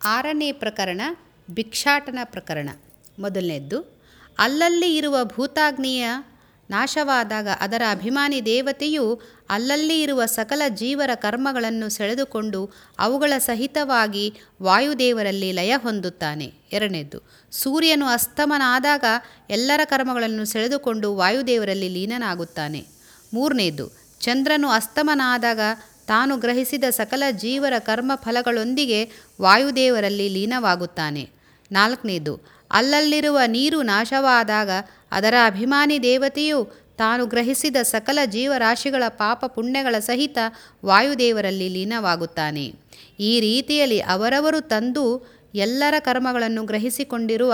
ಆರನೇ ಪ್ರಕರಣ ಭಿಕ್ಷಾಟನ ಪ್ರಕರಣ ಮೊದಲನೇದ್ದು ಅಲ್ಲಲ್ಲಿ ಇರುವ ಭೂತಾಗ್ನಿಯ ನಾಶವಾದಾಗ ಅದರ ಅಭಿಮಾನಿ ದೇವತೆಯು ಅಲ್ಲಲ್ಲಿ ಇರುವ ಸಕಲ ಜೀವರ ಕರ್ಮಗಳನ್ನು ಸೆಳೆದುಕೊಂಡು ಅವುಗಳ ಸಹಿತವಾಗಿ ವಾಯುದೇವರಲ್ಲಿ ಲಯ ಹೊಂದುತ್ತಾನೆ ಎರಡನೇದ್ದು ಸೂರ್ಯನು ಅಸ್ತಮನಾದಾಗ ಎಲ್ಲರ ಕರ್ಮಗಳನ್ನು ಸೆಳೆದುಕೊಂಡು ವಾಯುದೇವರಲ್ಲಿ ಲೀನನಾಗುತ್ತಾನೆ ಮೂರನೇದ್ದು ಚಂದ್ರನು ಅಸ್ತಮನಾದಾಗ ತಾನು ಗ್ರಹಿಸಿದ ಸಕಲ ಜೀವರ ಕರ್ಮ ಫಲಗಳೊಂದಿಗೆ ವಾಯುದೇವರಲ್ಲಿ ಲೀನವಾಗುತ್ತಾನೆ ನಾಲ್ಕನೇದು ಅಲ್ಲಲ್ಲಿರುವ ನೀರು ನಾಶವಾದಾಗ ಅದರ ಅಭಿಮಾನಿ ದೇವತೆಯು ತಾನು ಗ್ರಹಿಸಿದ ಸಕಲ ಜೀವರಾಶಿಗಳ ಪಾಪ ಪುಣ್ಯಗಳ ಸಹಿತ ವಾಯುದೇವರಲ್ಲಿ ಲೀನವಾಗುತ್ತಾನೆ ಈ ರೀತಿಯಲ್ಲಿ ಅವರವರು ತಂದು ಎಲ್ಲರ ಕರ್ಮಗಳನ್ನು ಗ್ರಹಿಸಿಕೊಂಡಿರುವ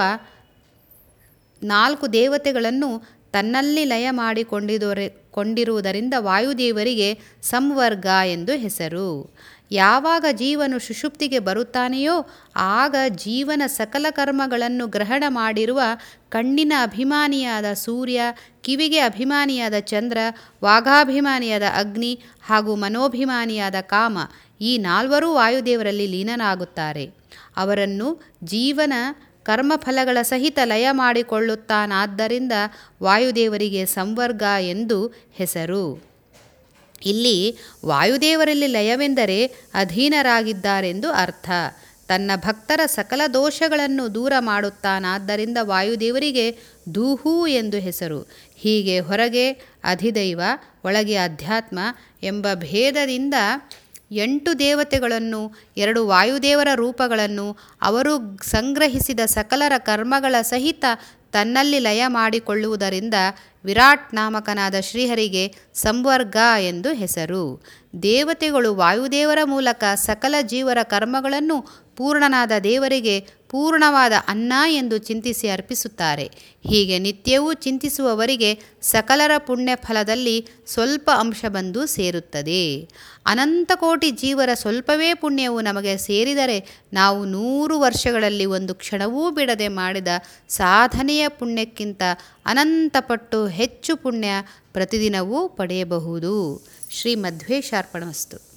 ನಾಲ್ಕು ದೇವತೆಗಳನ್ನು ತನ್ನಲ್ಲಿ ಲಯ ಮಾಡಿಕೊಂಡಿದೊರೆ ಕೊಂಡಿರುವುದರಿಂದ ವಾಯುದೇವರಿಗೆ ಸಂವರ್ಗ ಎಂದು ಹೆಸರು ಯಾವಾಗ ಜೀವನು ಸುಷುಪ್ತಿಗೆ ಬರುತ್ತಾನೆಯೋ ಆಗ ಜೀವನ ಸಕಲ ಕರ್ಮಗಳನ್ನು ಗ್ರಹಣ ಮಾಡಿರುವ ಕಣ್ಣಿನ ಅಭಿಮಾನಿಯಾದ ಸೂರ್ಯ ಕಿವಿಗೆ ಅಭಿಮಾನಿಯಾದ ಚಂದ್ರ ವಾಘಾಭಿಮಾನಿಯಾದ ಅಗ್ನಿ ಹಾಗೂ ಮನೋಭಿಮಾನಿಯಾದ ಕಾಮ ಈ ನಾಲ್ವರೂ ವಾಯುದೇವರಲ್ಲಿ ಲೀನನಾಗುತ್ತಾರೆ ಅವರನ್ನು ಜೀವನ ಕರ್ಮಫಲಗಳ ಸಹಿತ ಲಯ ಮಾಡಿಕೊಳ್ಳುತ್ತಾನಾದ್ದರಿಂದ ವಾಯುದೇವರಿಗೆ ಸಂವರ್ಗ ಎಂದು ಹೆಸರು ಇಲ್ಲಿ ವಾಯುದೇವರಲ್ಲಿ ಲಯವೆಂದರೆ ಅಧೀನರಾಗಿದ್ದಾರೆಂದು ಅರ್ಥ ತನ್ನ ಭಕ್ತರ ಸಕಲ ದೋಷಗಳನ್ನು ದೂರ ಮಾಡುತ್ತಾನಾದ್ದರಿಂದ ವಾಯುದೇವರಿಗೆ ದೂಹು ಎಂದು ಹೆಸರು ಹೀಗೆ ಹೊರಗೆ ಅಧಿದೈವ ಒಳಗೆ ಅಧ್ಯಾತ್ಮ ಎಂಬ ಭೇದದಿಂದ ಎಂಟು ದೇವತೆಗಳನ್ನು ಎರಡು ವಾಯುದೇವರ ರೂಪಗಳನ್ನು ಅವರು ಸಂಗ್ರಹಿಸಿದ ಸಕಲರ ಕರ್ಮಗಳ ಸಹಿತ ತನ್ನಲ್ಲಿ ಲಯ ಮಾಡಿಕೊಳ್ಳುವುದರಿಂದ ವಿರಾಟ್ ನಾಮಕನಾದ ಶ್ರೀಹರಿಗೆ ಸಂವರ್ಗ ಎಂದು ಹೆಸರು ದೇವತೆಗಳು ವಾಯುದೇವರ ಮೂಲಕ ಸಕಲ ಜೀವರ ಕರ್ಮಗಳನ್ನು ಪೂರ್ಣನಾದ ದೇವರಿಗೆ ಪೂರ್ಣವಾದ ಅನ್ನ ಎಂದು ಚಿಂತಿಸಿ ಅರ್ಪಿಸುತ್ತಾರೆ ಹೀಗೆ ನಿತ್ಯವೂ ಚಿಂತಿಸುವವರಿಗೆ ಸಕಲರ ಪುಣ್ಯ ಫಲದಲ್ಲಿ ಸ್ವಲ್ಪ ಅಂಶ ಬಂದು ಸೇರುತ್ತದೆ ಅನಂತ ಕೋಟಿ ಜೀವರ ಸ್ವಲ್ಪವೇ ಪುಣ್ಯವು ನಮಗೆ ಸೇರಿದರೆ ನಾವು ನೂರು ವರ್ಷಗಳಲ್ಲಿ ಒಂದು ಕ್ಷಣವೂ ಬಿಡದೆ ಮಾಡಿದ ಸಾಧನೆಯ ಪುಣ್ಯಕ್ಕಿಂತ ಅನಂತಪಟ್ಟು ಹೆಚ್ಚು ಪುಣ್ಯ ಪ್ರತಿದಿನವೂ ಪಡೆಯಬಹುದು ಶ್ರೀ ಮಧ್ವೇಶಾರ್ಪಣವಸ್ತು